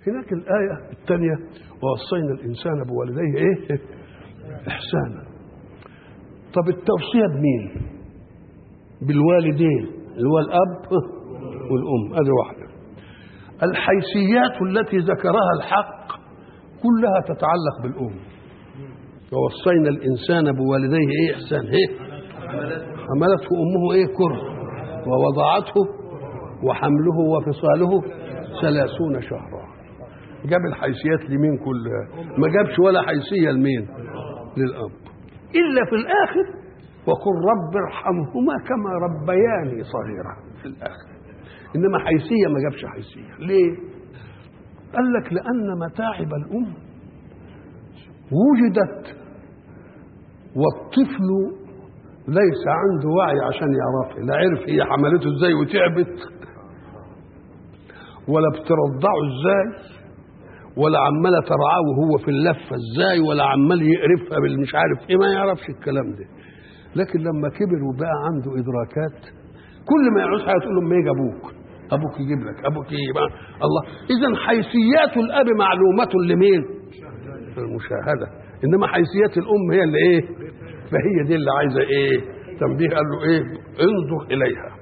هناك الآية الثانية ووصينا الإنسان بوالديه إيه؟ إحسانا طب التوصية بمين؟ بالوالدين اللي هو الأب والأم هذه واحدة الحيثيات التي ذكرها الحق كلها تتعلق بالأم ووصينا الإنسان بوالديه إيه إحسان إيه؟ حملته أمه إيه كره ووضعته وحمله وفصاله ثلاثون شهرا جاب الحيثيات لمين كلها ما جابش ولا حيثية لمين للأب إلا في الآخر وقل رب ارحمهما كما ربياني صغيرا في الآخر إنما حيثية ما جابش حيثية ليه قال لك لأن متاعب الأم وجدت والطفل ليس عنده وعي عشان يعرفها لا عرف هي حملته ازاي وتعبت ولا بترضعه ازاي ولا عماله ترعاه وهو في اللفه ازاي ولا عمال يقرفها بالمش عارف ايه ما يعرفش الكلام ده لكن لما كبر وبقى عنده ادراكات كل ما يعوز حاجه تقول له ما يجي ابوك ابوك يجيب لك ابوك يجيب الله اذا حيثيات الاب معلومه لمين المشاهده انما حيثيات الام هي اللي ايه فهي دي اللي عايزه ايه تنبيه قال له ايه انظر اليها